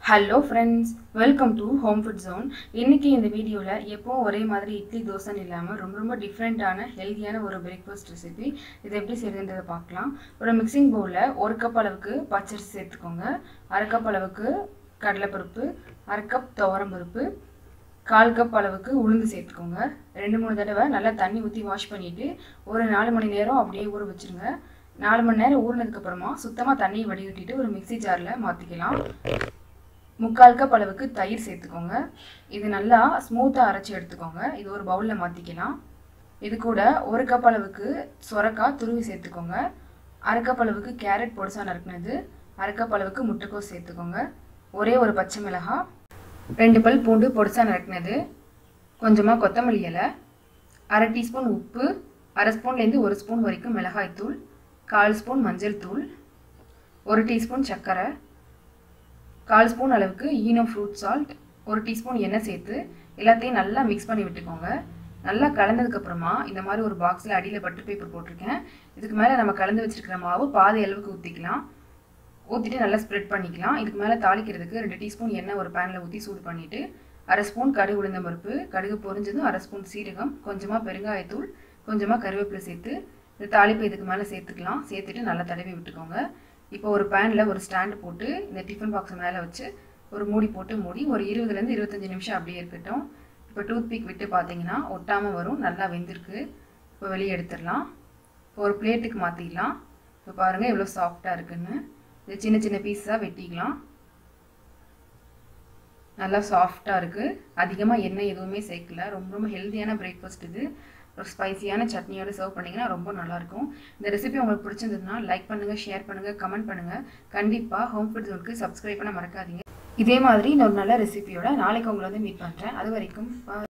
hello friends welcome to home food zone இன்னைக்கு இந்த வீடியோவில் எப்பவும் ஒரே மாதிரி இட்லி தோசைன்னு இல்லாமல் ரொம்ப ரொம்ப டிஃப்ரெண்ட்டான ஹெல்த்தியான ஒரு பிரேக்ஃபாஸ்ட் ரெசிபி இதை எப்படி செய்யுதுன்றதை பார்க்கலாம் ஒரு மிக்சிங் பவுலில் ஒரு கப் அளவுக்கு பச்சரிசி சேர்த்துக்கோங்க அரை கப் அளவுக்கு கடலைப்பருப்பு அரை கப் துவரம்பருப்பு கால் கப் அளவுக்கு உளுந்து சேர்த்துக்கோங்க ரெண்டு மூணு தடவை நல்லா தண்ணி ஊற்றி வாஷ் பண்ணிவிட்டு ஒரு நாலு மணி நேரம் அப்படியே ஊற வச்சுருங்க நாலு மணி நேரம் ஊறினதுக்கப்புறமா சுத்தமாக தண்ணியை வடிகட்டிட்டு ஒரு மிக்சி ஜாரில் மாற்றிக்கலாம் முக்கால் கப் அளவுக்கு தயிர் சேர்த்துக்கோங்க இது நல்லா ஸ்மூத்தாக அரைச்சி எடுத்துக்கோங்க இது ஒரு பவுலில் மாற்றிக்கலாம் இது கூட ஒரு கப் அளவுக்கு சொரக்காய் துருவி சேர்த்துக்கோங்க அரை கப் அளவுக்கு கேரட் பொடிசா நறுக்குனது அரை கப் அளவுக்கு முட்டைக்கோஸ் சேர்த்துக்கோங்க ஒரே ஒரு பச்சை மிளகாய் ரெண்டு பல் பூண்டு பொடிசா நறுக்குனது கொஞ்சமாக கொத்தமல்லி இலை அரை டீஸ்பூன் உப்பு அரை ஸ்பூன்லேருந்து ஒரு ஸ்பூன் வரைக்கும் மிளகாய்த்தூள் கால் ஸ்பூன் மஞ்சள் தூள் ஒரு டீஸ்பூன் சர்க்கரை கால் ஸ்பூன் அளவுக்கு ஈனோ ஃப்ரூட் சால்ட் ஒரு டீஸ்பூன் எண்ணெய் சேர்த்து எல்லாத்தையும் நல்லா மிக்ஸ் பண்ணி விட்டுக்கோங்க நல்லா கலந்ததுக்கப்புறமா இந்த மாதிரி ஒரு பாக்ஸில் அடியில் பட்டர் பேப்பர் போட்டிருக்கேன் இதுக்கு மேலே நம்ம கலந்து வச்சுருக்கிற மாவு பாதி அளவுக்கு ஊற்றிக்கலாம் ஊற்றிட்டு நல்லா ஸ்ப்ரெட் பண்ணிக்கலாம் இதுக்கு மேலே தாளிக்கிறதுக்கு ரெண்டு டீஸ்பூன் எண்ணெய் ஒரு பேனில் ஊற்றி சூடு பண்ணிவிட்டு அரை ஸ்பூன் கடுகு உளுந்தம் பருப்பு கடுகு பொரிஞ்சதும் அரை ஸ்பூன் சீரகம் கொஞ்சமாக பெருங்காயத்தூள் கொஞ்சமாக கருவேப்பிலை சேர்த்து இந்த தாளிப்பு இதுக்கு மேலே சேர்த்துக்கலாம் சேர்த்துட்டு நல்லா தடவி விட்டுக்கோங்க இப்போ ஒரு பேனில் ஒரு ஸ்டாண்டு போட்டு இந்த டிஃபன் பாக்ஸ் மேலே வச்சு ஒரு மூடி போட்டு மூடி ஒரு இருபதுலேருந்து இருபத்தஞ்சி நிமிஷம் அப்படியே இருக்கட்டும் இப்போ டூத் பிக் விட்டு பார்த்தீங்கன்னா ஒட்டாமல் வரும் நல்லா வெந்திருக்கு இப்போ வெளியே எடுத்துடலாம் இப்போ ஒரு பிளேட்டுக்கு மாற்றிடலாம் இப்போ பாருங்கள் எவ்வளோ சாஃப்டாக இருக்குன்னு இது சின்ன சின்ன பீஸாக வெட்டிக்கலாம் நல்லா சாஃப்டாக இருக்குது அதிகமாக எண்ணெய் எதுவுமே சேர்க்கல ரொம்ப ரொம்ப ஹெல்த்தியான பிரேக்ஃபாஸ்ட் இது ஒரு ஸ்பைசியான சட்னியோடு சர்வ் பண்ணிங்கன்னா ரொம்ப நல்லாயிருக்கும் இந்த ரெசிபி உங்களுக்கு பிடிச்சிருந்ததுன்னா லைக் பண்ணுங்கள் ஷேர் பண்ணுங்கள் கமெண்ட் பண்ணுங்கள் கண்டிப்பாக ஹோம் ஃபுட் ஜோனுக்கு சப்ஸ்கிரைப் பண்ண மறக்காதீங்க இதே மாதிரி இன்னொரு நல்ல ரெசிபியோட நாளைக்கு உங்களை வந்து மீட் பண்ணுறேன் அது வரைக்கும்